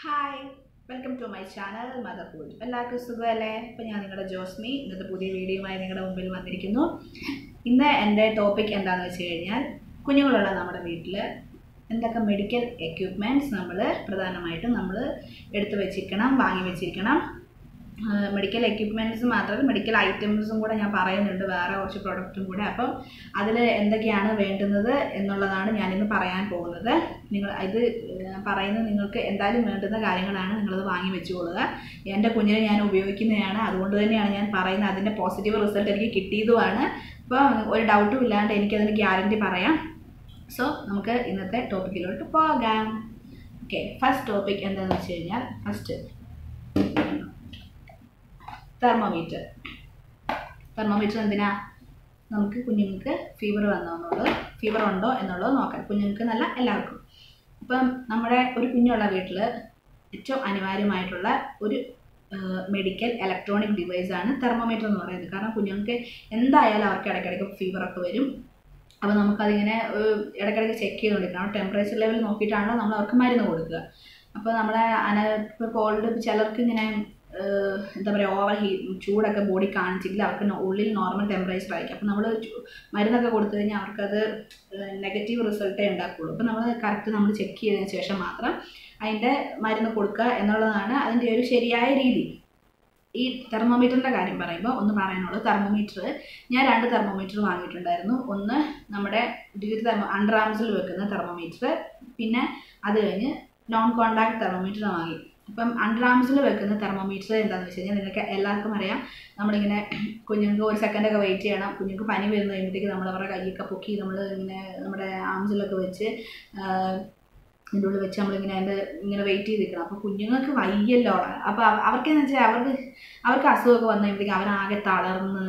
hi welcome to my channel mother food എല്ലാവർക്കും സുഖമല്ലേ അപ്പോൾ ഞാൻ നിങ്ങളുടെ ജോസ്മി ഇന്നത്തെ പുതിയ വീഡിയോയുമായി നിങ്ങളുടെ മുമ്പിൽ വന്നിരിക്കുന്നു ഇന്ന് എൻ്റെ ടോപ്പിക് എന്താണെന്ന് വെച്ച് കഴിഞ്ഞാൽ കുഞ്ഞുങ്ങളുള്ള നമ്മുടെ വീട്ടിൽ എന്തൊക്കെ മെഡിക്കൽ എക്യുപ്മെൻറ്റ്സ് നമ്മൾ പ്രധാനമായിട്ടും നമ്മൾ എടുത്തു വെച്ചിരിക്കണം വാങ്ങി വെച്ചിരിക്കണം മെഡിക്കൽ എക്യുപ്മെൻറ്റ്സ് മാത്രമല്ല മെഡിക്കൽ ഐറ്റംസും കൂടെ ഞാൻ പറയുന്നുണ്ട് വേറെ കുറച്ച് പ്രൊഡക്റ്റും കൂടെ അപ്പം അതിൽ എന്തൊക്കെയാണ് വേണ്ടുന്നത് എന്നുള്ളതാണ് ഞാനിന്ന് പറയാൻ പോകുന്നത് നിങ്ങൾ ഇത് ഞാൻ പറയുന്നത് നിങ്ങൾക്ക് എന്തായാലും വേണ്ടുന്ന കാര്യങ്ങളാണ് നിങ്ങളത് വാങ്ങി വെച്ചുകൊള്ളുക എൻ്റെ കുഞ്ഞിനെ ഞാൻ ഉപയോഗിക്കുന്നതാണ് അതുകൊണ്ട് തന്നെയാണ് ഞാൻ പറയുന്നത് അതിൻ്റെ പോസിറ്റീവ് റിസൾട്ട് എനിക്ക് കിട്ടിയതുമാണ് അപ്പോൾ ഒരു ഡൗട്ടും ഇല്ലാണ്ട് എനിക്കതിന് ഗ്യാരണ്ടി പറയാം സോ നമുക്ക് ഇന്നത്തെ ടോപ്പിക്കിലോട്ട് പോകാം ഓക്കെ ഫസ്റ്റ് ടോപ്പിക് എന്താണെന്ന് വെച്ച് കഴിഞ്ഞാൽ ഫസ്റ്റ് തെർമോമീറ്റർ തെർമോമീറ്റർ എന്തിനാ നമുക്ക് കുഞ്ഞുങ്ങൾക്ക് ഫീവർ വന്നോ എന്നുള്ളത് ഫീവർ ഉണ്ടോ എന്നുള്ളത് നോക്കാം കുഞ്ഞുങ്ങൾക്ക് നല്ല എല്ലാവർക്കും ഇപ്പം നമ്മുടെ ഒരു കുഞ്ഞുള്ള വീട്ടിൽ ഏറ്റവും അനിവാര്യമായിട്ടുള്ള ഒരു മെഡിക്കൽ ഇലക്ട്രോണിക് ഡിവൈസാണ് തെർമോമീറ്റർ എന്ന് പറയുന്നത് കാരണം കുഞ്ഞുങ്ങൾക്ക് എന്തായാലും അവർക്ക് ഇടയ്ക്കിടയ്ക്ക് ഫീവറൊക്കെ വരും അപ്പോൾ നമുക്കതിങ്ങനെ ഇടയ്ക്കിടയ്ക്ക് ചെക്ക് ചെയ്തുകൊണ്ടിരിക്കണം ടെമ്പറേച്ചർ ലെവൽ നോക്കിയിട്ടാണല്ലോ നമ്മൾ അവർക്ക് മരുന്ന് കൊടുക്കുക അപ്പോൾ നമ്മളെ അന ഇപ്പോൾ കോൾഡ് ചിലർക്ക് ഇങ്ങനെ എന്താ പറയുക ഓവർ ഹീ ചൂടൊക്കെ ബോഡി കാണിച്ചിട്ടില്ല അവർക്ക് ഉള്ളിൽ നോർമൽ ടെമ്പറേച്ചർ ആയിരിക്കും അപ്പോൾ നമ്മൾ മരുന്നൊക്കെ കൊടുത്തു കഴിഞ്ഞാൽ അവർക്കത് നെഗറ്റീവ് റിസൾട്ടേ ഉണ്ടാക്കുകയുള്ളൂ അപ്പോൾ നമ്മൾ കറക്റ്റ് നമ്മൾ ചെക്ക് ചെയ്തതിന് ശേഷം മാത്രം അതിൻ്റെ മരുന്ന് കൊടുക്കുക എന്നുള്ളതാണ് അതിൻ്റെ ഒരു ശരിയായ രീതി ഈ തെർമോമീറ്ററിൻ്റെ കാര്യം പറയുമ്പോൾ ഒന്ന് പറയാനുള്ളത് തെർമോമീറ്റർ ഞാൻ രണ്ട് തെർമോമീറ്റർ വാങ്ങിയിട്ടുണ്ടായിരുന്നു ഒന്ന് നമ്മുടെ ഡിജിറ്റൽ തെർമോ അണ്ടർ ആംസിൽ വെക്കുന്ന തെർമോമീറ്റർ പിന്നെ അത് കഴിഞ്ഞ് നോൺ കോണ്ടാക്ട് തെർമോമീറ്റർ വാങ്ങി ഇപ്പം അണ്ടർ ആംസിൽ വെക്കുന്ന തെർമോമീറ്റർ എന്താണെന്ന് വെച്ച് കഴിഞ്ഞാൽ നിങ്ങൾക്ക് എല്ലാവർക്കും അറിയാം നമ്മളിങ്ങനെ കുഞ്ഞുങ്ങൾക്ക് ഒരു സെക്കൻഡൊക്കെ വെയിറ്റ് ചെയ്യണം കുഞ്ഞുങ്ങൾക്ക് പനി വരുന്ന കഴിയുമ്പോഴത്തേക്ക് നമ്മൾ അവരുടെ കൈയൊക്കെ പൊക്കി നമ്മൾ ഇങ്ങനെ നമ്മുടെ ആംസിലൊക്കെ വെച്ച് ഇതിൻ്റെ ഉള്ളിൽ വെച്ച് നമ്മളിങ്ങനെ അതിൻ്റെ ഇങ്ങനെ വെയിറ്റ് ചെയ്ത് നിൽക്കണം അപ്പോൾ കുഞ്ഞുങ്ങൾക്ക് വയ്യല്ലോ അപ്പോൾ അവർക്കെന്ന് വെച്ചാൽ അവർക്ക് അവർക്ക് അസുഖമൊക്കെ വന്നു കഴിയുമ്പോഴത്തേക്ക് അവരാകെ തളർന്ന്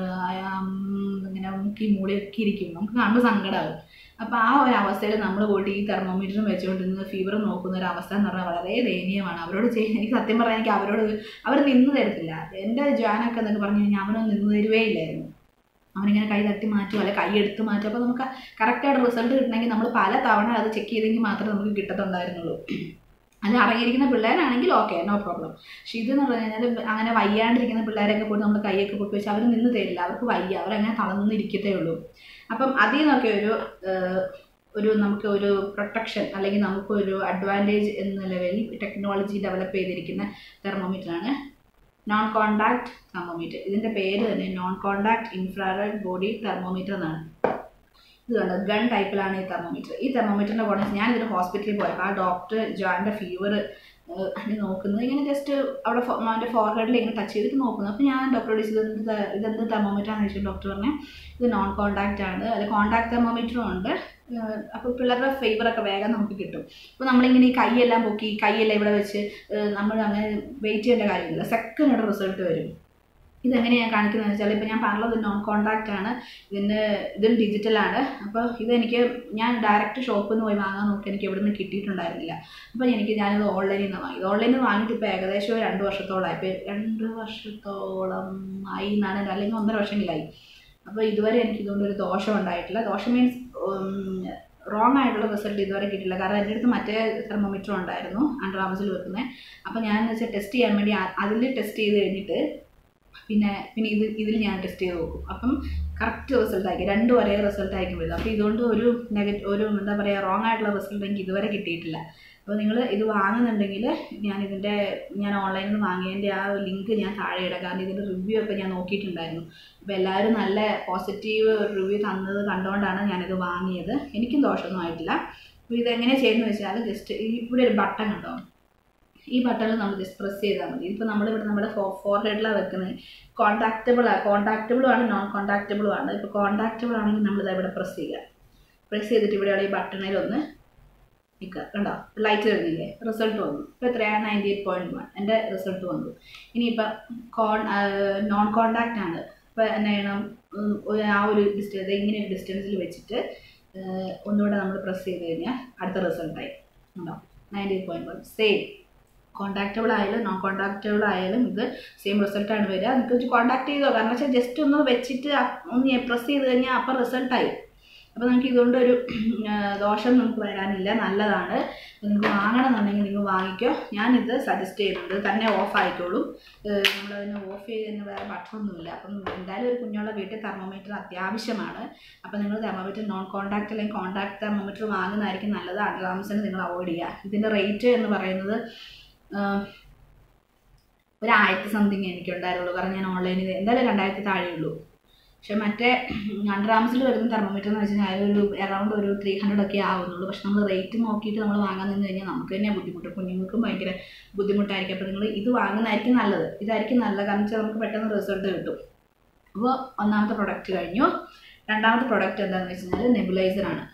ഇങ്ങനെ മുക്കി മൂളിയൊക്കെ ഇരിക്കും നമുക്ക് കാണുമ്പോൾ സങ്കടമാകും അപ്പോൾ ആ ഒരു അവസ്ഥയിൽ നമ്മൾ പോയിട്ട് ഈ തെർമോമീറ്ററും വെച്ചുകൊണ്ടിരുന്ന് ഫീവർ നോക്കുന്ന ഒരു അവസ്ഥ എന്ന് പറഞ്ഞാൽ വളരെ ദയനീയമാണ് അവരോട് ചെയ്യാൻ എനിക്ക് സത്യം പറഞ്ഞാൽ എനിക്ക് അവരോട് അവർ നിന്ന് തരത്തില്ല എൻ്റെ ജാനൊക്കെ എന്നൊക്കെ പറഞ്ഞു കഴിഞ്ഞാൽ അവനൊന്നും നിന്ന് തരുവേ ഇല്ലായിരുന്നു അവനിങ്ങനെ കൈ തട്ടി മാറ്റും അല്ലെ കൈ എടുത്ത് മാറ്റും അപ്പോൾ നമുക്ക് കറക്റ്റായിട്ട് റിസൾട്ട് കിട്ടണമെങ്കിൽ നമ്മൾ പല തവണ അത് ചെക്ക് ചെയ്തെങ്കിൽ മാത്രമേ നമുക്ക് കിട്ടത്തുണ്ടായിരുന്നുള്ളൂ അത് അറിയിരിക്കുന്ന പിള്ളേരാണെങ്കിൽ ഓക്കെ നോ പ്രോബ്ലം പക്ഷേ ഇതെന്ന് പറഞ്ഞു കഴിഞ്ഞാൽ അങ്ങനെ വയ്യാണ്ടിരിക്കുന്ന പിള്ളേരൊക്കെ പോയിട്ട് നമ്മൾ കൈയൊക്കെ പൊക്കി വെച്ച് അവർ നിന്ന് തരില്ല അവർക്ക് വയ്യ അവരങ്ങനെ തളർന്നിരിക്കത്തേ ഉള്ളൂ അപ്പം അതിൽ നിന്നൊക്കെ ഒരു ഒരു നമുക്ക് ഒരു പ്രൊട്ടക്ഷൻ അല്ലെങ്കിൽ നമുക്കൊരു അഡ്വാൻറ്റേജ് എന്ന ലെവലിൽ ടെക്നോളജി ഡെവലപ്പ് ചെയ്തിരിക്കുന്ന തെർമോമീറ്ററാണ് നോൺ കോണ്ടാക്ട് തെർമോമീറ്റർ ഇതിൻ്റെ പേര് തന്നെ non contact infrared body thermometer എന്നാണ് ഇത് കണ്ടോ ഗൺ ടൈപ്പിലാണ് ഈ തെർമോമീറ്റർ ഈ തെർമോമീറ്ററിൻ്റെ കൂടെ ഞാൻ ഇതിൽ ഹോസ്പിറ്റലിൽ പോയപ്പോൾ ആ ഡോക്ടർ ജോയിൻ്റെ ഫീവർ നോക്കുന്നത് ഇങ്ങനെ ജസ്റ്റ് അവിടെ അവൻ്റെ ഫോർഹെഡിൽ ഇങ്ങനെ ടച്ച് ചെയ്തിട്ട് നോക്കുന്നു അപ്പോൾ ഞാൻ ഡോക്ടറോട് ഇതെന്ത് ഇതെന്ത് തെർമോമീറ്റർ ആണെന്ന് ചോദിച്ചു ഡോക്ടർ പറഞ്ഞു ഇത് നോൺ കോണ്ടാക്റ്റ് ആണ് അത് കോണ്ടാക്ട് തെർമോമീറ്ററും ഉണ്ട് അപ്പോൾ പിള്ളേരുടെ ഫീവറൊക്കെ വേഗം നമുക്ക് കിട്ടും അപ്പോൾ നമ്മളിങ്ങനെ ഈ കൈയെല്ലാം പൊക്കി കൈയെല്ലാം ഇവിടെ വെച്ച് നമ്മൾ അങ്ങനെ വെയിറ്റ് ചെയ്യേണ്ട കാര്യമില്ല സെക്കൻഡ് റിസൾട്ട് വരും ഇതെങ്ങനെയാണ് കാണിക്കുന്നത് വെച്ചാൽ ഇപ്പോൾ ഞാൻ പറഞ്ഞത് നോൺ കോണ്ടാക്റ്റ് ആണ് ഇതിന് ഇതിൽ ഡിജിറ്റലാണ് അപ്പോൾ ഇതെനിക്ക് ഞാൻ ഡയറക്റ്റ് ഷോപ്പിൽ നിന്ന് പോയി വാങ്ങാൻ നോക്കി എനിക്ക് ഇവിടെ നിന്ന് കിട്ടിയിട്ടുണ്ടായിരുന്നില്ല അപ്പോൾ എനിക്ക് ഞാനിത് ഓൺലൈനിൽ നിന്ന് വാങ്ങി ഓൺലൈനിൽ നിന്ന് വാങ്ങിയിട്ട് ഇപ്പോൾ ഏകദേശം രണ്ട് വർഷത്തോളമായി ഇപ്പോൾ രണ്ട് വർഷത്തോളം ആയി എന്നാണ് അല്ലെങ്കിൽ ഒന്നര വർഷമെങ്കിലായി അപ്പോൾ ഇതുവരെ എനിക്ക് ഇതുകൊണ്ട് ഒരു ദോഷം ഉണ്ടായിട്ടില്ല ദോഷം മീൻസ് റോങ് ആയിട്ടുള്ള റിസൾട്ട് ഇതുവരെ കിട്ടില്ല കാരണം എൻ്റെ അടുത്ത് മറ്റേ തെർമോമീറ്റർ ഉണ്ടായിരുന്നു അണ്ടർ ആമസിൽ വെക്കുന്നത് അപ്പോൾ ഞാൻ എന്ന് വെച്ചാൽ ടെസ്റ്റ് ചെയ്യാൻ വേണ്ടി അതിൽ ടെസ്റ്റ് ചെയ്ത് കഴിഞ്ഞിട്ട് പിന്നെ പിന്നെ ഇത് ഇതിൽ ഞാൻ ടെസ്റ്റ് ചെയ്ത് നോക്കും അപ്പം കറക്റ്റ് റിസൾട്ട് ആയിരിക്കും രണ്ടും ഒരേ റിസൾട്ട് ആയിരിക്കും വരുന്നത് അപ്പോൾ ഇതുകൊണ്ട് ഒരു നെഗറ്റീവ് ഒരു എന്താ പറയുക റോങ് ആയിട്ടുള്ള റിസൾട്ട് എനിക്ക് ഇതുവരെ കിട്ടിയിട്ടില്ല അപ്പോൾ നിങ്ങൾ ഇത് വാങ്ങുന്നുണ്ടെങ്കിൽ ഞാൻ ഇതിൻ്റെ ഞാൻ ഓൺലൈനിൽ നിന്ന് വാങ്ങിയതിൻ്റെ ആ ലിങ്ക് ഞാൻ താഴെ ഇടാം കാരണം ഇതിൻ്റെ റിവ്യൂ ഒക്കെ ഞാൻ നോക്കിയിട്ടുണ്ടായിരുന്നു അപ്പോൾ എല്ലാവരും നല്ല പോസിറ്റീവ് റിവ്യൂ തന്നത് കണ്ടുകൊണ്ടാണ് ഞാനിത് വാങ്ങിയത് എനിക്കും ദോഷമൊന്നും ആയിട്ടില്ല അപ്പോൾ ഇതെങ്ങനെ ചെയ്യുന്നത് വെച്ചാൽ ജസ്റ്റ് ഇവിടെ ഒരു ബട്ടൺ ഉണ്ടോ ഈ ബട്ടണിൽ നമ്മൾ ജസ്റ്റ് പ്രസ് ചെയ്താൽ മതി ഇപ്പോൾ നമ്മളിവിടെ നമ്മുടെ ഫോ ഫോർഹെഡിലാണ് വെക്കുന്നത് കോൺടാക്റ്റബിൾ കോൺടാക്റ്റബിളും ആണ് നോൺ കോൺടാക്റ്റബിളും ആണ് ഇപ്പോൾ കോൺടാക്റ്റബിൾ ആണെങ്കിൽ നമ്മളിത് ഇവിടെ പ്രസ് ചെയ്യുക പ്രസ് ചെയ്തിട്ട് ഇവിടെയുള്ള ഈ ബട്ടണിൽ ഒന്ന് നിൽക്കുക കണ്ടോ ലൈറ്റ് വരുന്നില്ലേ റിസൾട്ട് വന്നു ഇപ്പോൾ എത്രയാണ് നയൻറ്റി എയ്റ്റ് പോയിൻറ്റ് വൺ എൻ്റെ റിസൾട്ട് വന്നു ഇനിയിപ്പോൾ കോൺ നോൺ കോണ്ടാക്റ്റ് ആണ് ഇപ്പോൾ എന്നാ ചെയ്യണം ആ ഒരു ഡിസ്റ്റൻസ് ഇങ്ങനെ ഒരു ഡിസ്റ്റൻസിൽ വെച്ചിട്ട് ഒന്നുകൂടെ നമ്മൾ പ്രസ് ചെയ്ത് കഴിഞ്ഞാൽ അടുത്ത റിസൾട്ടായി ഉണ്ടോ ninety eight point one same contactable ആയാലും നോൺ കോൺടാക്റ്റബിൾ ആയാലും ഇത് സെയിം റിസൾട്ടാണ് വരിക നിങ്ങൾക്ക് കോൺടാക്ട് ചെയ്തോ കാരണം വെച്ചാൽ ജസ്റ്റ് ഒന്ന് വെച്ചിട്ട് ഒന്ന് പ്രസ് ചെയ്ത് കഴിഞ്ഞാൽ അപ്പം റിസൾട്ടായി അപ്പോൾ നിങ്ങൾക്ക് ഇതുകൊണ്ട് ഒരു ആ, ദോഷം നമുക്ക് വരാനില്ല നല്ലതാണ് നിങ്ങൾക്ക് വാങ്ങണമെന്നുണ്ടെങ്കിൽ നിങ്ങൾ വാങ്ങിക്കോ ഞാനിത് സജസ്റ്റ് ചെയ്യുന്നുണ്ട് തന്നെ ഓഫ് ആയിക്കോളും ഏഹ് നമ്മളതിന് ഓഫ് ചെയ്തതിന് വേറെ ബട്ടറൊന്നുമില്ല അപ്പം എന്തായാലും ഒരു കുഞ്ഞുള്ള വീട്ടിൽ തെർമോമീറ്റർ അത്യാവശ്യമാണ് അപ്പം നിങ്ങൾ തെർമോമീറ്റർ നോൺ കോൺടാക്ട് അല്ലെങ്കിൽ കോൺടാക്ട് തെർമോമീറ്റർ വാങ്ങുന്നതായിരിക്കും നല്ലത് അഡ്വാൻസിന് നിങ്ങൾ അവോയ്ഡ് ചെയ്യുക ഇതിൻ്റെ റേറ്റ് എന്ന് പറയുന്നത് ആഹ് ഒരു ആയിരത്തി സംതിങ് എനിക്കുണ്ടായിരുന്നുള്ളൂ കാരണം ഞാൻ ഓൺലൈനിൽ എന്തായാലും രണ്ടായിരത്തി താഴെയുള്ളൂ പക്ഷെ മറ്റേ അണ്ടർആംസിൽ വരുന്ന തെർമോമീറ്റർ എന്ന് വെച്ച് കഴിഞ്ഞാൽ ഒരു അറൗണ്ട് ഒരു ത്രീ ഹൺഡ്രഡ് ഒക്കെ ആവുന്നുള്ളൂ പക്ഷെ നമ്മൾ റേറ്റ് നോക്കിയിട്ട് നമ്മൾ വാങ്ങാൻ നിന്ന് കഴിഞ്ഞാൽ നമുക്ക് തന്നെ ബുദ്ധിമുട്ട് കുഞ്ഞുങ്ങൾക്കും ഭയങ്കര ബുദ്ധിമുട്ടായിരിക്കും അപ്പോൾ നിങ്ങൾ ഇത് വാങ്ങുന്നതായിരിക്കും നല്ലത് ഇതായിരിക്കും നല്ലത് കാരണം വെച്ചാൽ നമുക്ക് പെട്ടെന്ന് റിസൾട്ട് കിട്ടും അപ്പോൾ ഒന്നാമത്തെ പ്രൊഡക്റ്റ് കഴിഞ്ഞു രണ്ടാമത്തെ പ്രൊഡക്റ്റ് എന്താണെന്ന് വെച്ച് കഴിഞ്ഞാൽ നെബുലൈസർ ആണ്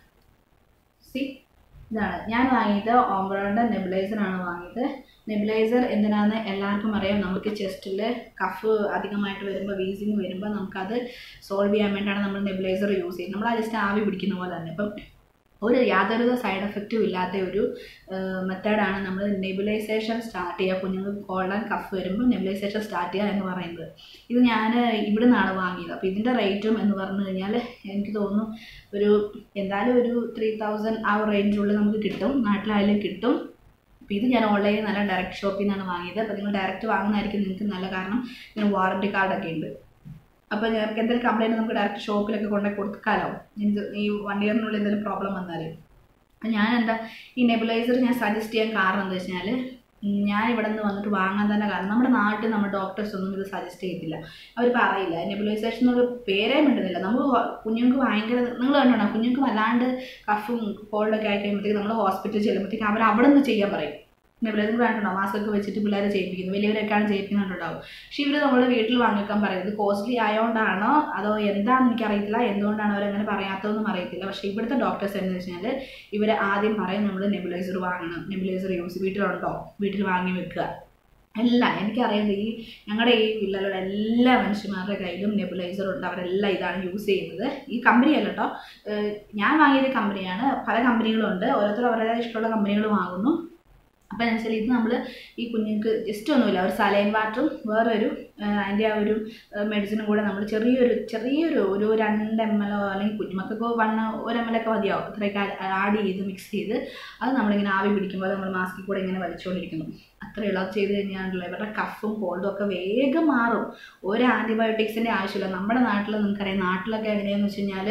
സി ഇതാണ് ഞാൻ വാങ്ങിയത് ഓംബ്രോയുടെ നെബുലൈസർ ആണ് വാങ്ങിയത് നെബുലൈസർ എന്തിനാന്ന് എല്ലാവർക്കും അറിയാം നമുക്ക് ചെസ്റ്റിൽ കഫ് അധികമായിട്ട് വരുമ്പോൾ വീസിങ് വരുമ്പോൾ നമുക്കത് സോൾവ് ചെയ്യാൻ വേണ്ടിയാണ് നമ്മൾ നെബുലൈസർ യൂസ് ചെയ്യുന്നത് നമ്മൾ ജസ്റ്റ് ആവി പിടിക്കുന്ന പോലെ തന്നെ ഇപ്പം ഒരു യാതൊരുവിധ സൈഡ് എഫക്റ്റും ഇല്ലാത്ത ഒരു മെത്തേഡാണ് നമ്മൾ നെബുലൈസേഷൻ സ്റ്റാർട്ട് ചെയ്യുക കുഞ്ഞുങ്ങൾക്ക് കോൾഡ് ആൻഡ് കഫ് വരുമ്പോൾ നെബുലൈസേഷൻ സ്റ്റാർട്ട് ചെയ്യുക എന്ന് പറയുന്നത് ഇത് ഞാൻ ഇവിടെ നിന്നാണ് വാങ്ങിയത് അപ്പോൾ ഇതിൻ്റെ റേറ്റും എന്ന് പറഞ്ഞു കഴിഞ്ഞാൽ എനിക്ക് തോന്നുന്നു ഒരു എന്തായാലും ഒരു ത്രീ തൗസൻഡ് ആ റേഞ്ചുള്ളിൽ നമുക്ക് കിട്ടും നാട്ടിലായാലും കിട്ടും അപ്പോൾ ഇത് ഞാൻ ഓൺലൈനിൽ നല്ല ഡയറക്റ്റ് ഷോപ്പിൽ നിന്നാണ് വാങ്ങിയത് അപ്പോൾ നിങ്ങൾ ഡയറക്റ്റ് വാങ്ങുന്നതായിരിക്കും നിങ്ങൾക്ക് നല്ല കാരണം ഇതിന് വാറണ്ടി കാർഡൊക്കെ ഉണ്ട് അപ്പോൾ ഞങ്ങൾക്ക് എന്തെങ്കിലും കംപ്ലൈൻറ്റ് നമുക്ക് ഡയറക്റ്റ് ഷോപ്പിലൊക്കെ കൊണ്ടുപോയി കൊടുക്കാമല്ലോ ഇത് ഈ വൺ ഇയറിനുള്ളിൽ എന്തെങ്കിലും പ്രോബ്ലം വന്നാൽ അപ്പം ഞാൻ എന്താ ഈ നെബുലൈസർ ഞാൻ സജസ്റ്റ് ചെയ്യാൻ കാരണം എന്താ വെച്ചാൽ ഞാൻ ഇവിടെ നിന്ന് വന്നിട്ട് വാങ്ങാൻ തന്നെ കാരണം നമ്മുടെ നാട്ടിൽ നമ്മുടെ ഡോക്ടേഴ്സ് ഒന്നും ഇത് സജസ്റ്റ് ചെയ്യത്തില്ല അവർ പറയില്ല നെബുലൈസേഷൻ എന്നൊരു പേരേ മിണ്ടുന്നില്ല നമ്മൾ കുഞ്ഞുങ്ങൾക്ക് ഭയങ്കര നിങ്ങൾ കണ്ടോ കുഞ്ഞുങ്ങൾക്ക് വല്ലാണ്ട് കഫും കോൾഡൊക്കെ ആയി കഴിയുമ്പോഴത്തേക്ക് നമ്മൾ ഹോസ്പിറ്റലിൽ ചെല്ലുമ്പോഴത്തേക്ക് അവർ അവിടെ നിന്ന് ചെയ്യാൻ പറയും നെബുലൈസർ കണ്ടിട്ടുണ്ടാവും മാസ്ക് ഒക്കെ വെച്ചിട്ട് പിള്ളേരെ ചെയ്യിപ്പിക്കുന്നു വലിയവരൊക്കെയാണ് ചെയ്യിപ്പിക്കുന്നുണ്ടാവും പക്ഷേ ഇവർ നമ്മൾ വീട്ടിൽ വാങ്ങിക്കാൻ പറയുന്നത് കോസ്റ്റ്ലി ആയതുകൊണ്ടാണോ അതോ എന്താണെന്ന് എനിക്കറിയത്തില്ല എന്തുകൊണ്ടാണ് അവരങ്ങനെ പറയാത്തതെന്നും അറിയത്തില്ല പക്ഷേ ഇവിടുത്തെ ഡോക്ടേഴ്സ് എന്ന് വെച്ചാൽ ഇവർ ആദ്യം പറയും നമ്മൾ നെബുലൈസർ വാങ്ങണം നെബുലൈസർ യൂസ് വീട്ടിലുണ്ടോ വീട്ടിൽ വാങ്ങി വെക്കുക അല്ല എനിക്കറിയാം ഈ ഞങ്ങളുടെ ഈ വില്ലലുള്ള എല്ലാ മനുഷ്യന്മാരുടെ കയ്യിലും നെബുലൈസർ ഉണ്ട് അവരെല്ലാം ഇതാണ് യൂസ് ചെയ്യുന്നത് ഈ കമ്പനി അല്ല കേട്ടോ ഏഹ് ഞാൻ വാങ്ങിയത് കമ്പനിയാണ് പല കമ്പനികളുണ്ട് ഓരോരുത്തർ അവരുടെ ഇഷ്ടമുള്ള കമ്പനികൾ വാങ്ങുന്നു അപ്പം എന്ന് വെച്ചാൽ ഇത് നമ്മൾ ഈ കുഞ്ഞുങ്ങൾക്ക് ജസ്റ്റ് ഒന്നുമില്ല ഒരു സലൈൻ വാട്ടറും വേറൊരു ഏഹ് അതിൻ്റെ ആ ഒരു മെഡിസിനും കൂടെ നമ്മൾ ചെറിയൊരു ചെറിയൊരു ഒരു രണ്ട് എം എല്ലോ അല്ലെങ്കിൽ കുഞ്ഞുമക്കൾക്ക് വൺ ഒരു എം എൽ ഒക്കെ മതിയാവും ഇത്രയൊക്കെ ആഡ് ചെയ്ത് മിക്സ് ചെയ്ത് അത് നമ്മളിങ്ങനെ ആവി പിടിക്കുമ്പോൾ നമ്മൾ മാസ്കിൽ കൂടെ ഇങ്ങനെ വലിച്ചുകൊണ്ടിരിക്കുന്നു അത്രയുള്ള അത് ചെയ്ത് കഴിഞ്ഞാണല്ലോ ഇവരുടെ കഫും കോൾഡും ഒക്കെ വേഗം മാറും ഒരു ആൻറ്റിബയോട്ടിക്സിൻ്റെ ആവശ്യമില്ല നമ്മുടെ നാട്ടിൽ നിങ്ങൾക്കറിയാം നാട്ടിലൊക്കെ എങ്ങനെയാണെന്ന് വെച്ച് കഴിഞ്ഞാൽ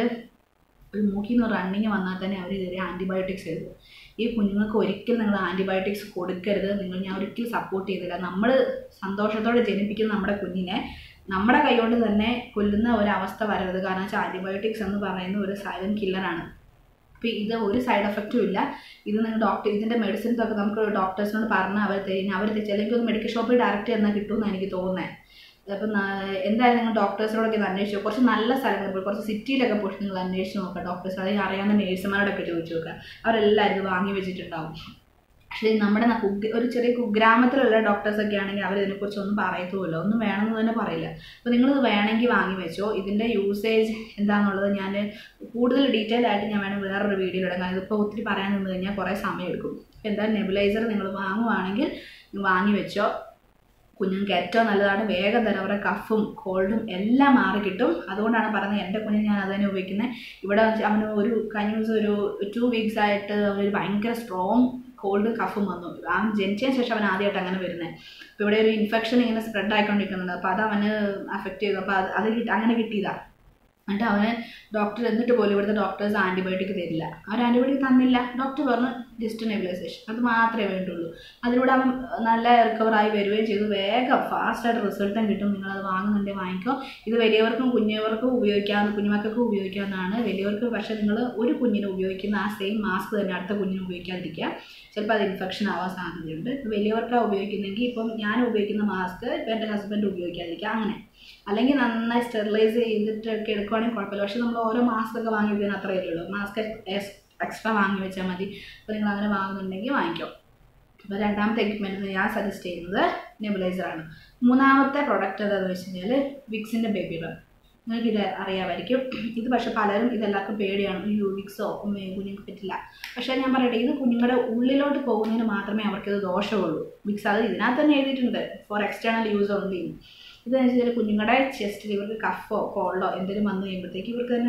ഒരു മൂക്കിൽ നിന്ന് റണ്ണിങ് വന്നാൽ തന്നെ അവർ ഇതുവരെ ആൻറ്റിബയോട്ടിക്സ് എഴുതും ഈ കുഞ്ഞുങ്ങൾക്ക് ഒരിക്കലും നിങ്ങൾ ആൻറ്റിബയോട്ടിക്സ് കൊടുക്കരുത് നിങ്ങൾ ഞാൻ ഒരിക്കലും സപ്പോർട്ട് ചെയ്തില്ല നമ്മൾ സന്തോഷത്തോടെ ജനിപ്പിക്കുന്ന നമ്മുടെ കുഞ്ഞിനെ നമ്മുടെ കൈകൊണ്ട് തന്നെ കൊല്ലുന്ന ഒരവസ്ഥ വരരുത് കാരണം വെച്ചാൽ ആൻറ്റിബയോട്ടിക്സ് എന്ന് പറയുന്ന ഒരു സൈലൻറ്റ് കില്ലറാണ് അപ്പോൾ ഇത് ഒരു സൈഡ് എഫക്റ്റും ഇല്ല ഇത് നിങ്ങൾ ഡോക്ടർ ഇതിൻ്റെ മെഡിസിൻസ് ഒക്കെ നമുക്ക് ഡോക്ടേഴ്സിനോട് പറഞ്ഞാൽ അവർ തരും അവർ അല്ലെങ്കിൽ ഒരു മെഡിക്കൽ ഷോപ്പിൽ ഡയറക്റ്റ് എന്നാൽ കിട്ടുമെന്ന് എനിക്ക് തോന്നുന്നത് അപ്പം എന്തായാലും നിങ്ങൾ ഡോക്ടേഴ്സിനോടൊക്കെ ഒന്ന് അന്വേഷിച്ചു കുറച്ച് നല്ല സ്ഥലങ്ങളിൽ പോയി കുറച്ച് സിറ്റിയിലൊക്കെ പോയിട്ട് നിങ്ങൾ അന്വേഷിച്ച് നോക്കുക ഡോക്ടേഴ്സ് അല്ലെങ്കിൽ അറിയാവുന്ന നേഴ്സുമാരോടൊക്കെ ചോദിച്ചു നോക്കുക അവരെല്ലാവരും ഇത് വാങ്ങി വെച്ചിട്ടുണ്ടാവും പക്ഷേ നമ്മുടെ ന- കുഗ്ര ഒരു ചെറിയ കുഗ്രാമത്തിലുള്ള ഡോക്ടേഴ്സൊക്കെ ആണെങ്കിൽ അവർ ഇതിനെക്കുറിച്ച് ഒന്നും പറയത്തുമില്ല ഒന്നും വേണമെന്ന് തന്നെ പറയില്ല അപ്പോൾ നിങ്ങളിത് വേണമെങ്കിൽ വാങ്ങി വെച്ചോ ഇതിൻ്റെ യൂസേജ് എന്താണെന്നുള്ളത് ഞാൻ കൂടുതൽ ഡീറ്റെയിൽ ആയിട്ട് ഞാൻ വേണം വേറൊരു വീഡിയോ ഇടാം കാരണം ഇതിപ്പോൾ ഒത്തിരി പറയാൻ നിന്ന് കഴിഞ്ഞാൽ കുറേ സമയം എടുക്കും അപ്പോൾ എന്തായാലും നെബുലൈസർ നിങ്ങൾ വാങ്ങുവാണെങ്കിൽ വാങ്ങി വെച്ചോ കുഞ്ഞുങ്ങൾക്ക് ഏറ്റവും നല്ലതാണ് വേഗം തന്നെ അവരുടെ കഫും കോൾഡും എല്ലാം മാറി കിട്ടും അതുകൊണ്ടാണ് പറയുന്നത് എൻ്റെ കുഞ്ഞിന് ഞാൻ അത് തന്നെ ഉപയോഗിക്കുന്നത് ഇവിടെ വെച്ച് അവന് ഒരു കഴിഞ്ഞ ദിവസം ഒരു ടു വീക്സ് ആയിട്ട് അവനൊരു ഭയങ്കര സ്ട്രോങ് കോൾഡ് കഫും വന്നു അവൻ ജനിച്ചതിന് ശേഷം അവൻ ആദ്യമായിട്ട് അങ്ങനെ വരുന്നത് അപ്പോൾ ഇവിടെ ഒരു ഇൻഫെക്ഷൻ ഇങ്ങനെ സ്പ്രെഡ് ആയിക്കൊണ്ടിരിക്കുന്നുണ്ട് അപ്പോൾ അത് അവന് അഫക്റ്റ് ചെയ്തു അപ്പോൾ അത് അത് കിട്ടി അങ്ങനെ കിട്ടിയതാണ് എന്നിട്ട് അവന് ഡോക്ടർ എന്നിട്ട് പോലും ഇവിടുത്തെ ഡോക്ടേഴ്സ് ആൻറ്റിബയോട്ടിക് തരില്ല അവർ ആൻറ്റിബയോട്ടിക് തന്നില്ല ഡോക്ടർ പറഞ്ഞു ജസ്റ്റ് നെബിലൈസേഷൻ അത് മാത്രമേ വേണ്ടുള്ളൂ അതിലൂടെ അവൻ നല്ല റിക്കവറായി വരികയും ചെയ്തു വേഗം ഫാസ്റ്റായിട്ട് റിസൾട്ടും കിട്ടും നിങ്ങളത് വാങ്ങുന്നുണ്ടെങ്കിൽ വാങ്ങിക്കോ ഇത് വലിയവർക്കും കുഞ്ഞവർക്കും ഉപയോഗിക്കാവുന്ന കുഞ്ഞുമക്കൾക്കും ഉപയോഗിക്കാവുന്നതാണ് വലിയവർക്ക് പക്ഷേ നിങ്ങൾ ഒരു കുഞ്ഞിന് ഉപയോഗിക്കുന്ന ആ സെയിം മാസ്ക് തന്നെ അടുത്ത കുഞ്ഞിന് ഉപയോഗിക്കാതിരിക്കുക ചിലപ്പോൾ അത് ഇൻഫെക്ഷൻ ആവാൻ സാധ്യതയുണ്ട് ഇപ്പോൾ വലിയവർക്കാണ് ഉപയോഗിക്കുന്നെങ്കിൽ ഇപ്പം ഞാൻ ഉപയോഗിക്കുന്ന മാസ്ക് ഇപ്പം എൻ്റെ ഹസ്ബൻഡ് ഉപയോഗിക്കാതിരിക്കുക അങ്ങനെ അല്ലെങ്കിൽ നന്നായി സ്റ്റെറിലൈസ് ചെയ്തിട്ടൊക്കെ എടുക്കുവാണെങ്കിൽ കുഴപ്പമില്ല പക്ഷേ നമ്മൾ ഓരോ മാസ്ക് ഒക്കെ വാങ്ങി വെക്കാൻ അത്രയേ ഉള്ളൂ മാസ്ക് എക്സ്ട്രാ വാങ്ങി വെച്ചാൽ മതി അപ്പോൾ നിങ്ങൾ അങ്ങനെ വാങ്ങുന്നുണ്ടെങ്കിൽ വാങ്ങിക്കോ അപ്പോൾ രണ്ടാമത്തെ എക്യുപ്മെൻറ്റ് ഞാൻ സജസ്റ്റ് ചെയ്യുന്നത് നെബുലൈസറാണ് മൂന്നാമത്തെ പ്രൊഡക്റ്റ് എന്താണെന്ന് വെച്ച് കഴിഞ്ഞാൽ വിക്സിൻ്റെ ബേബി റൺ നിങ്ങൾക്ക് ഇത് അറിയാമായിരിക്കും ഇത് പക്ഷേ പലരും ഇതെല്ലാവർക്കും പേടിയാണ് അയ്യോ വിക്സോ ഉമ്മേ കുഞ്ഞുങ്ങൾക്ക് പറ്റില്ല പക്ഷേ ഞാൻ പറയട്ടെ ഇത് കുഞ്ഞുങ്ങളുടെ ഉള്ളിലോട്ട് പോകുന്നതിന് മാത്രമേ അവർക്കിത് ദോഷമുള്ളൂ വിക്സ് അത് ഇതിനകത്ത് തന്നെ എഴുതിയിട്ടുണ്ട് ഫോർ എക്സ്റ്റേണൽ യൂസ് ഓൺലി ഇതെന്ന് വെച്ചാൽ കുഞ്ഞുങ്ങളുടെ ചെസ്റ്റിൽ ഇവർക്ക് കഫോ കോൾഡോ എന്തെങ്കിലും വന്നു കഴിയുമ്പോഴത്തേക്ക് ഇവർക്ക് തന്നെ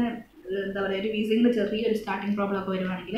എന്താ പറയുക ഒരു വീസിങ്ങിൻ്റെ ചെറിയൊരു സ്റ്റാർട്ടിങ് പ്രോബ്ലം ഒക്കെ വരുവാണെങ്കിൽ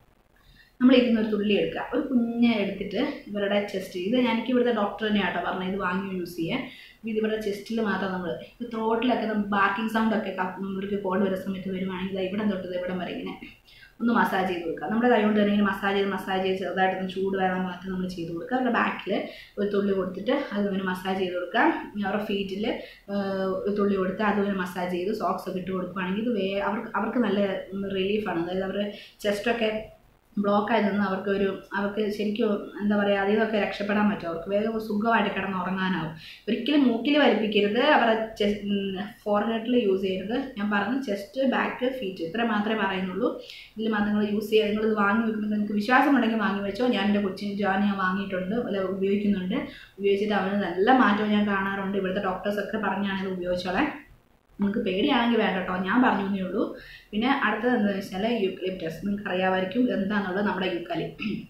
നമ്മൾ ഇതിൽ ഒരു തുള്ളി എടുക്കുക ഒരു കുഞ്ഞ് എടുത്തിട്ട് ഇവരുടെ ചെസ്റ്റ് ഇത് എനിക്ക് ഇവിടുത്തെ ഡോക്ടർ തന്നെയാണ് കേട്ടോ പറഞ്ഞത് ഇത് വാങ്ങി യൂസ് ചെയ്യാൻ ഇത് ഇവരുടെ ചെസ്റ്റിൽ മാത്രം നമ്മൾ ഇത് ത്രോട്ടിലൊക്കെ നമ്മൾ ബാർക്കിംഗ് സൗണ്ട് ഒക്കെ നമ്മൾക്ക് കോൾ വരുന്ന സമയത്ത് വരുവാണെങ്കിൽ ദാ ഇവിടം തൊട്ട് ദാ ഇവിടം വരെ ഇങ്ങനെ ഒന്ന് മസാജ് ചെയ്ത് കൊടുക്കുക നമ്മുടെ കൈ കൊണ്ട് തന്നെ ഇങ്ങനെ മസാജ് ചെയ്ത് മസാജ് ചെയ്ത് ചെറുതായിട്ടൊന്ന് ചൂട് വരാൻ മാത്രം നമ്മൾ ചെയ്ത് കൊടുക്കുക അവരുടെ ബാക്കിൽ ഒരു തുള്ളി കൊടുത്തിട്ട് അതിങ്ങനെ മസാജ് ചെയ്ത് കൊടുക്കുക അവരുടെ ഫീറ്റിൽ ഒരു തുള്ളി കൊടുത്ത് അതുപോലെ മസാജ് ചെയ്ത് സോക്സ് ഒക്കെ ഇട്ട് കൊടുക്കുകയാണെങ്കിൽ ഇത് വേ അവർക്ക് അവർക്ക് നല്ല റിലീഫാണ് അതായത് അവർ ചെസ്റ്റൊക്കെ ബ്ലോക്ക് ആയി നിന്ന് അവർക്ക് ഒരു അവർക്ക് ശരിക്കും എന്താ പറയുക അതിൽ നിന്നൊക്കെ രക്ഷപ്പെടാൻ പറ്റും അവർക്ക് വേഗം സുഖമായിട്ട് കിടന്ന് ഉറങ്ങാനാവും ഒരിക്കലും മൂക്കിൽ വലിപ്പിക്കരുത് അവരുടെ ചെസ്റ്റ് ഫോർഹെഡിൽ യൂസ് ചെയ്യരുത് ഞാൻ പറഞ്ഞു ചെസ്റ്റ് ബാക്ക് ഫീറ്റ് ഇത്ര മാത്രമേ പറയുന്നുള്ളൂ ഇതിൽ മാത്രം നിങ്ങൾ യൂസ് ചെയ്യുക നിങ്ങൾ ഇത് വാങ്ങി വെക്കുമ്പോൾ നിങ്ങൾക്ക് വിശ്വാസമുണ്ടെങ്കിൽ വാങ്ങി വെച്ചോ ഞാൻ എൻ്റെ കൊച്ചിന് ജോൻ ഞാൻ വാങ്ങിയിട്ടുണ്ട് അല്ല ഉപയോഗിക്കുന്നുണ്ട് ഉപയോഗിച്ചിട്ട് അവന് നല്ല മാറ്റവും ഞാൻ കാണാറുണ്ട് ഇവിടുത്തെ ഡോക്ടേഴ്സൊക്കെ പറഞ്ഞാണ് ഇത് ഉപയോഗിച്ചോളെ നിങ്ങൾക്ക് പേടിയാണെങ്കിൽ വേണ്ട കേട്ടോ ഞാൻ പറഞ്ഞു എന്നേ ഉള്ളൂ പിന്നെ അടുത്തത് എന്താണെന്ന് വെച്ചാൽ യൂക്കലിപ്റ്റസ് നിങ്ങൾക്ക് അറിയാമായിരിക്കും എന്താണെന്നുള്ളത് നമ്മുടെ യൂക്കാലി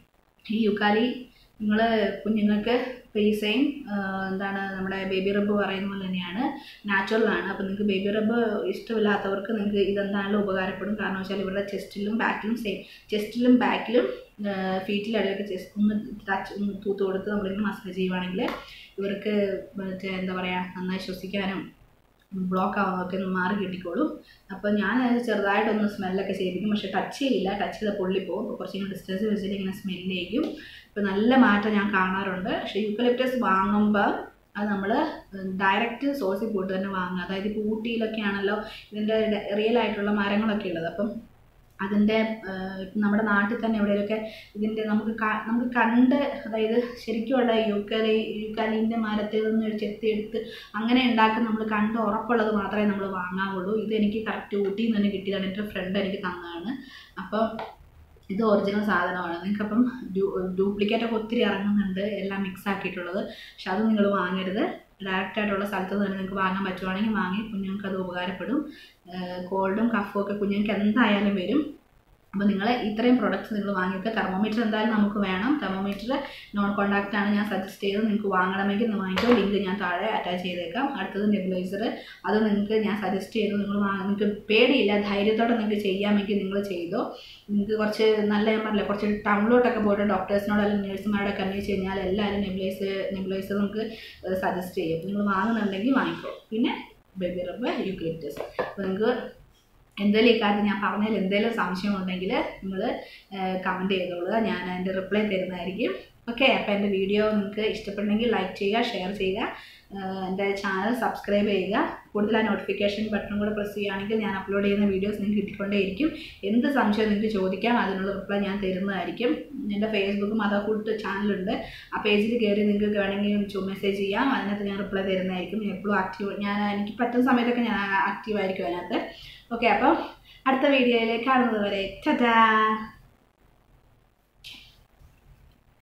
ഈ യൂക്കാലി നിങ്ങൾ കുഞ്ഞുങ്ങൾക്ക് പേസയും എന്താണ് നമ്മുടെ ബേബി റബ്ബ് പറയുന്ന പോലെ തന്നെയാണ് നാച്ചുറലാണ് അപ്പോൾ നിങ്ങൾക്ക് ബേബി റബ്ബ് ഇഷ്ടമില്ലാത്തവർക്ക് നിങ്ങൾക്ക് ഇതെന്തായാലും ഉപകാരപ്പെടും കാരണം വെച്ചാൽ ഇവരുടെ ചെസ്റ്റിലും ബാക്കിലും സെയിം ചെസ്റ്റിലും ബാക്കിലും ഫീറ്റിലടിയൊക്കെ ചെസ്റ്റ് ഒന്ന് ടച്ച് ഒന്ന് തൂത്ത് കൊടുത്ത് നമ്മളിങ്ങനെ മസാജ് ചെയ്യുവാണെങ്കിൽ ഇവർക്ക് മറ്റേ എന്താ പറയുക നന്നായി ശ്വസിക്കാനും ബ്ലോക്ക് ആവുന്നതൊക്കെ ഒന്ന് മാറി കിട്ടിക്കോളും അപ്പോൾ ഞാൻ അത് ചെറുതായിട്ടൊന്ന് സ്മെല്ലൊക്കെ ചെയ്യിപ്പിക്കും പക്ഷേ ടച്ച് ചെയ്യില്ല ടച്ച് ചെയ്ത പൊള്ളിപ്പോവും അപ്പോൾ കുറച്ചിങ്ങനെ ഡിസ്റ്റൻസ് വെച്ചിട്ട് ഇങ്ങനെ സ്മെല്ല് ചെയ്യും ഇപ്പോൾ നല്ല മാറ്റം ഞാൻ കാണാറുണ്ട് പക്ഷേ യൂക്കലിപ്റ്റസ് വാങ്ങുമ്പോൾ അത് നമ്മൾ ഡയറക്റ്റ് സോഴ്സിൽ പോയിട്ട് തന്നെ വാങ്ങുക അതായത് ഇപ്പോൾ ഊട്ടിയിലൊക്കെ ആണല്ലോ ഇതിൻ്റെ റിയൽ ആയിട്ടുള്ള മരങ്ങളൊക്കെ ഉള്ളത് അപ്പം അതിൻ്റെ നമ്മുടെ നാട്ടിൽ തന്നെ എവിടെയൊക്കെ ഇതിൻ്റെ നമുക്ക് നമുക്ക് കണ്ട് അതായത് ശരിക്കുമുള്ള യൂക്കലി യൂക്കാലിൻ്റെ മരത്തിൽ നിന്ന് ചെത്തിയെടുത്ത് അങ്ങനെ ഉണ്ടാക്കുന്ന നമ്മൾ കണ്ട് ഉറപ്പുള്ളത് മാത്രമേ നമ്മൾ വാങ്ങാവുള്ളൂ ഇത് എനിക്ക് കറക്റ്റ് ഊട്ടിയിൽ നിന്ന് തന്നെ കിട്ടിയതാണ് എൻ്റെ ഫ്രണ്ട് എനിക്ക് തന്നതാണ് അപ്പം ഇത് ഒറിജിനൽ സാധനമാണ് നിങ്ങൾക്കപ്പം ഡ്യൂപ്ലിക്കേറ്റ് ഒക്കെ ഒത്തിരി ഇറങ്ങുന്നുണ്ട് എല്ലാം മിക്സ് ആക്കിയിട്ടുള്ളത് പക്ഷെ അത് നിങ്ങൾ വാങ്ങരുത് ഡയറക്റ്റ് ആയിട്ടുള്ള സ്ഥലത്ത് തന്നെ നിങ്ങൾക്ക് വാങ്ങാൻ പറ്റുവാണെങ്കിൽ വാങ്ങി കുഞ്ഞുങ്ങൾക്ക് അത് ഉപകാരപ്പെടും കോൾഡും കഫും ഒക്കെ കുഞ്ഞുങ്ങൾക്ക് എന്തായാലും വരും അപ്പോൾ നിങ്ങൾ ഇത്രയും പ്രൊഡക്ട്സ് നിങ്ങൾ വാങ്ങിയിട്ട് തെർമോമീറ്റർ എന്തായാലും നമുക്ക് വേണം തെർമോമീറ്റർ നോൺ കോണ്ടാക്റ്റ് ആണ് ഞാൻ സജസ്റ്റ് ചെയ്തത് നിങ്ങൾക്ക് വാങ്ങണമെങ്കിൽ വാങ്ങിക്കോ ലിങ്ക് ഞാൻ താഴെ അറ്റാച്ച് ചെയ്തേക്കാം അടുത്തത് നെബുലൈസർ അത് നിങ്ങൾക്ക് ഞാൻ സജസ്റ്റ് ചെയ്തു നിങ്ങൾ വാങ്ങ നിങ്ങൾക്ക് പേടിയില്ല ധൈര്യത്തോടെ നിങ്ങൾക്ക് ചെയ്യാമെങ്കിൽ നിങ്ങൾ ചെയ്തോ നിങ്ങൾക്ക് കുറച്ച് നല്ല ഞാൻ പറഞ്ഞില്ല കുറച്ച് ടൗണിലോട്ടൊക്കെ പോയിട്ട് ഡോക്ടേഴ്സിനോട് അല്ലെങ്കിൽ നഴ്സുമാരോടൊക്കെ അന്വേഷിച്ച് കഴിഞ്ഞാൽ എല്ലാവരും നെബുലൈസർ നെബുലൈസർ നമുക്ക് സജസ്റ്റ് ചെയ്യും നിങ്ങൾ വാങ്ങുന്നുണ്ടെങ്കിൽ വാങ്ങിക്കോ പിന്നെ ബേബി റബ്ബ് യൂക്ലിപ്റ്റസ് അപ്പോൾ നിങ്ങൾക്ക് എന്തെങ്കിലും ഈ കാര്യത്തിൽ ഞാൻ പറഞ്ഞതിൽ എന്തെങ്കിലും സംശയമുണ്ടെങ്കിൽ നിങ്ങൾ കമൻറ്റ് ചെയ്തോളുക ഞാൻ അതിൻ്റെ റിപ്ലൈ തരുന്നതായിരിക്കും ഓക്കെ അപ്പോൾ എൻ്റെ വീഡിയോ നിങ്ങൾക്ക് ഇഷ്ടപ്പെട്ടെങ്കിൽ ലൈക്ക് ചെയ്യുക ഷെയർ ചെയ്യുക എൻ്റെ ചാനൽ സബ്സ്ക്രൈബ് ചെയ്യുക കൂടുതൽ ആ നോട്ടിഫിക്കേഷൻ ബട്ടൺ കൂടെ പ്രസ് ചെയ്യുകയാണെങ്കിൽ ഞാൻ അപ്ലോഡ് ചെയ്യുന്ന വീഡിയോസ് നിങ്ങൾക്ക് കിട്ടിക്കൊണ്ടേയിരിക്കും എന്ത് സംശയം നിങ്ങൾക്ക് ചോദിക്കാം അതിനുള്ള റിപ്ലൈ ഞാൻ തരുന്നതായിരിക്കും എൻ്റെ ഫേസ്ബുക്കും അതോ കൂട്ട് ചാനലുണ്ട് ആ പേജിൽ കയറി നിങ്ങൾക്ക് വേണമെങ്കിൽ മെസ്സേജ് ചെയ്യാം അതിനകത്ത് ഞാൻ റിപ്ലൈ തരുന്നതായിരിക്കും എപ്പോഴും ആക്റ്റീവ് ഞാൻ എനിക്ക് പറ്റുന്ന സമയത്തൊക്കെ ഞാൻ ആക്റ്റീവ് ആയിരിക്കും അതിനകത്ത് ഓക്കെ അപ്പോൾ അടുത്ത വീഡിയോയിലേക്ക് കാണുന്നത് വരെ ചറ്റാ